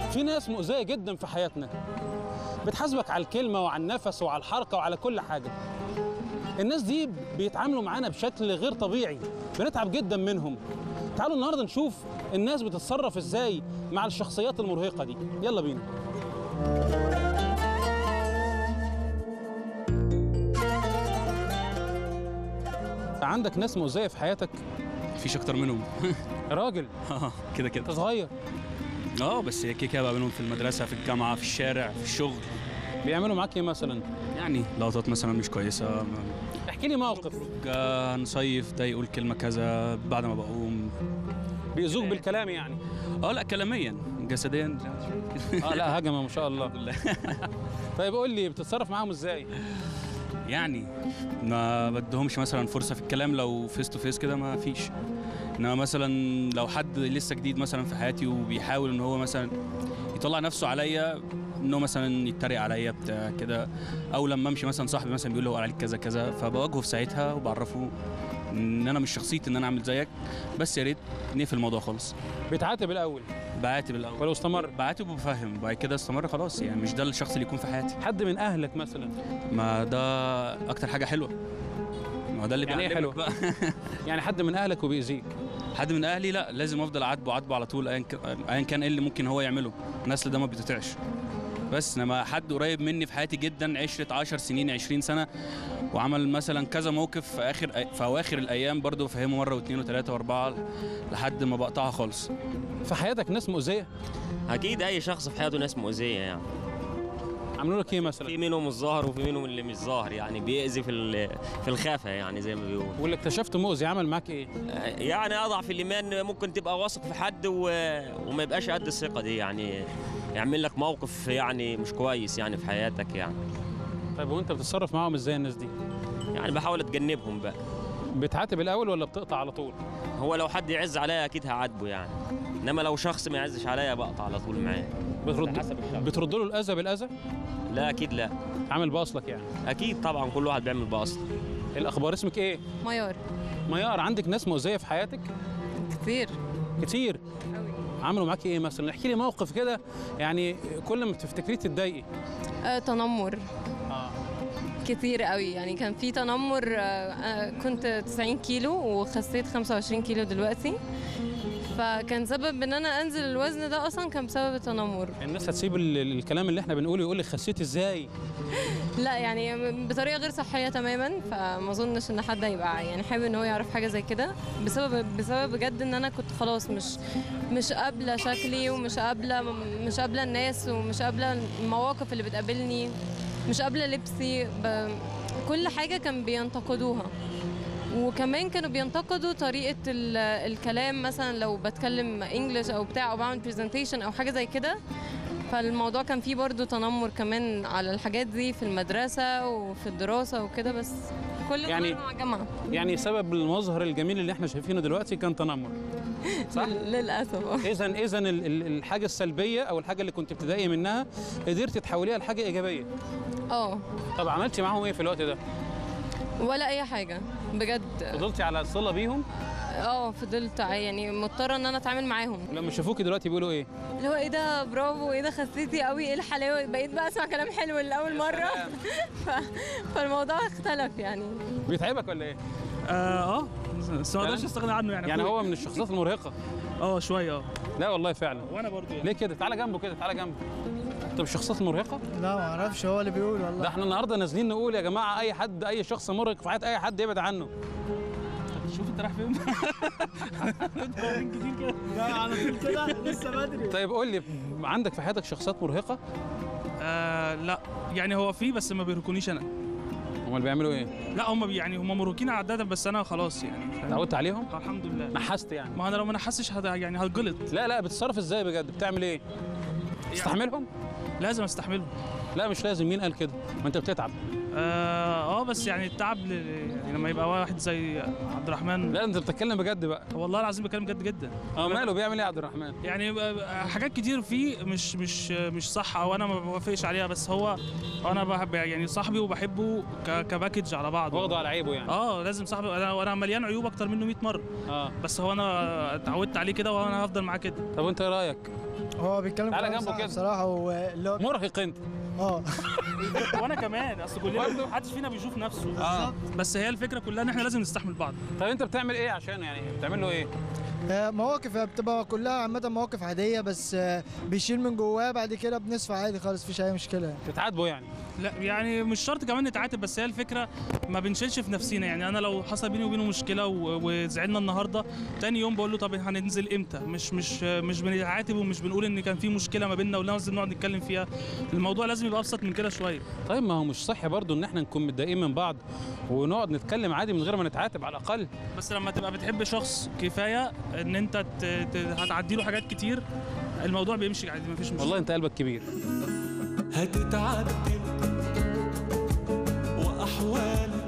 في ناس مؤذيه جدا في حياتنا بتحاسبك على الكلمه وعلى النفس وعلى الحركه وعلى كل حاجه الناس دي بيتعاملوا معانا بشكل غير طبيعي بنتعب جدا منهم تعالوا النهارده نشوف الناس بتتصرف ازاي مع الشخصيات المرهقه دي يلا بينا عندك ناس مؤذيه في حياتك مفيش اكتر منهم يا راجل اه كده انت كده صغير اه بس هي كده كده بقابلهم في المدرسه في الجامعه في الشارع في الشغل بيعملوا معاك ايه مثلا يعني لقطات مثلا مش كويسه احكي لي موقف آه، هنصيف ده يقول كلمه كذا بعد ما بقوم بيأذوك بالكلام يعني اه لا كلاميا جسديا اه لا هجمه ما شاء الله لله. طيب قول لي بتتصرف معاهم ازاي يعني ما بدهمش مثلا فرصه في الكلام لو فيس تو فيس كده ما فيش انما مثلا لو حد لسه جديد مثلا في حياتي وبيحاول ان هو مثلا يطلع نفسه عليا انه مثلا يتريق عليا بتاع كده او لما امشي مثلا صاحبي مثلا بيقول له عليك كذا كذا فبواجهه في ساعتها وبعرفه ان انا مش شخصيتي ان انا اعمل زيك بس يا ريت نقفل الموضوع خالص بتعاتب الاول بعاتب الاول ولو استمر بعاتب وبفهم بعد كده استمر خلاص يعني مش ده الشخص اللي يكون في حياتي حد من اهلك مثلا ما ده اكتر حاجه حلوه ما هو ده اللي يعني إيه بيعلمك حلوة؟ بقى يعني حد من اهلك وبيأذيك حد من اهلي لا لازم افضل اعاتبه اعاتبه على طول ايا كان ايا كان ايه اللي ممكن هو يعمله النسل ده ما بيتقطعش بس انما حد قريب مني في حياتي جدا عشرة 10 سنين 20 سنه وعمل مثلا كذا موقف في اخر في اواخر الايام برضه بفهمه مره واثنين وثلاثه واربعه لحد ما بقطعها خالص في حياتك ناس مؤذيه اكيد اي شخص في حياته ناس مؤذيه يعني عملوا لك ايه مثلا في منهم الظاهر وفي منهم اللي مش ظاهر يعني بيأذي في ال- في الخافه يعني زي ما بيقول واللي اكتشفت مؤذي عمل معاك ايه يعني اضعف الايمان ممكن تبقى واثق في حد و... وما يبقاش قد الثقه دي يعني يعمل لك موقف يعني مش كويس يعني في حياتك يعني طيب وانت بتتصرف معاهم ازاي الناس دي يعني بحاول اتجنبهم بقى بتعاتب الاول ولا بتقطع على طول هو لو حد يعز عليا اكيد هعاتبه يعني انما لو شخص ما يعزش عليا بقطع على طول معاه بترد حسب الشخص. بترد له الاذى بالاذى لا اكيد لا عامل باصلك يعني اكيد طبعا كل واحد بيعمل باصل الاخبار اسمك ايه ميار ميار عندك ناس مؤذيه في حياتك كتير كتير عملوا معاك ايه مثلا احكي لي موقف كده يعني كل ما تفتكريه تتضايقي آه تنمر اه كتير قوي يعني كان في تنمر آه آه كنت 90 كيلو وخسيت 25 كيلو دلوقتي فكان سبب ان انا انزل الوزن ده اصلا كان بسبب التنمر الناس هتسيب ال- ال- الكلام اللي احنا بنقوله يقول لك خسيت ازاي لا يعني بطريقه غير صحيه تماما فما اظنش ان حد هيبقى يعني حابب ان هو يعرف حاجه زي كده بسبب بسبب بجد ان انا كنت خلاص مش مش قابله شكلي ومش قابله مش قابله الناس ومش قابله المواقف اللي بتقابلني مش قابله لبسي ب... كل حاجه كان بينتقدوها وكمان كانوا بينتقدوا طريقه ال- الكلام مثلا لو بتكلم انجلش او بتاع او بعمل برزنتيشن او حاجه زي كده فالموضوع كان فيه برضو تنمر كمان على الحاجات دي في المدرسة وفي الدراسة وكده بس كل يعني- يعني مع الجامعة يعني سبب المظهر الجميل اللي احنا شايفينه دلوقتي كان تنمر صح للأسف آه. اذا اذا ال- ال- الحاجه السلبيه او الحاجه اللي كنت بتضايقي منها قدرت تحوليها لحاجه ايجابيه اه طب عملتي معاهم ايه في الوقت ده ولا أي حاجة بجد فضلتي على صله بيهم اه فضلت ع- يعني مضطرة ان انا اتعامل معاهم لما شافوكي دلوقتي بيقولوا ايه اللي هو ايه ده برافو ايه ده خسيتي قوي ايه الحلاوة بقيت بقى اسمع كلام حلو لأول مرة ف... فالموضوع اختلف يعني بيتعبك ولا ايه اه اه بس ما اقدرش فعلاً؟ استغنى عنه يعني يعني أخويا. هو من الشخصيات المرهقه اه شويه اه لا والله فعلا وانا برضو يعني ليه كده تعالى جنبه كده تعالى جنبه انت من الشخصيات المرهقه لا ما اعرفش هو اللي بيقول ده والله احنا النهارده نازلين نقول يا جماعه اي حد اي شخص مرهق في حياه اي حد يبعد عنه شوف انت رايح فين كتير كده لا على طول كده لسه بدري طيب قول لي عندك في حياتك شخصيات مرهقه آه لا يعني هو في بس ما بيركونيش انا امال بيعملوا ايه لا هم يعني هم مروكين عداده بس انا خلاص يعني فاهم؟ اتعودت عليهم آه، الحمد لله نحست يعني ما انا لو ما نحسش هد... يعني هتجلط لا لا بتتصرف ازاي بجد بتعمل ايه تستحملهم لازم استحمله لا مش لازم مين قال كده ما انت بتتعب اه, آه بس يعني التعب ل... يعني لما يبقى واحد زي عبد الرحمن لا انت بتتكلم بجد بقى والله العظيم بتكلم جد جدا اه ماله بيعمل ايه يا عبد الرحمن يعني ب- حاجات كتير فيه مش مش مش صح او انا ما بوافقش عليها بس هو انا بحب يعني صاحبي وبحبه ك- كباكج على بعض واخده على عيبه يعني اه لازم صاحبي انا وانا مليان عيوب اكتر منه 100 مره اه بس هو انا اتعودت عليه كده وانا هفضل معاه كده طب وانت ايه رايك هو بيتكلم تعالى كلام جنبه صح كده. بصراحه واللي هو مرهق انت اه وانا كمان اصل كلنا محدش فينا بيشوف نفسه اه بس هي الفكره كلها ان احنا لازم نستحمل بعض طب انت بتعمل ايه عشان يعني بتعمل له ايه آه، مواقف هي بتبقى كلها عامه مواقف عاديه بس آه، بيشيل من جواه بعد كده بنصفى عادي خالص مفيش اي مشكله بتعاتبه يعني لا يعني مش شرط كمان نتعاتب بس هي الفكره ما بنشيلش في نفسينا يعني انا لو حصل بيني وبينه مشكله و- وزعلنا النهارده تاني يوم بقول له طب هننزل امتى مش مش مش بنتعاتب ومش بنقول ان كان في مشكله ما بيننا ولازم نقعد نتكلم فيها الموضوع لازم يبقى ابسط من كده شويه طيب ما هو مش صح برضو ان احنا نكون متضايقين من بعض ونقعد نتكلم عادي من غير ما نتعاتب على الاقل بس لما تبقى بتحب شخص كفايه ان انت ت... ت... هتعدي له حاجات كتير الموضوع بيمشي عادي مفيش مشكله والله انت قلبك كبير هتتعدل وأحوال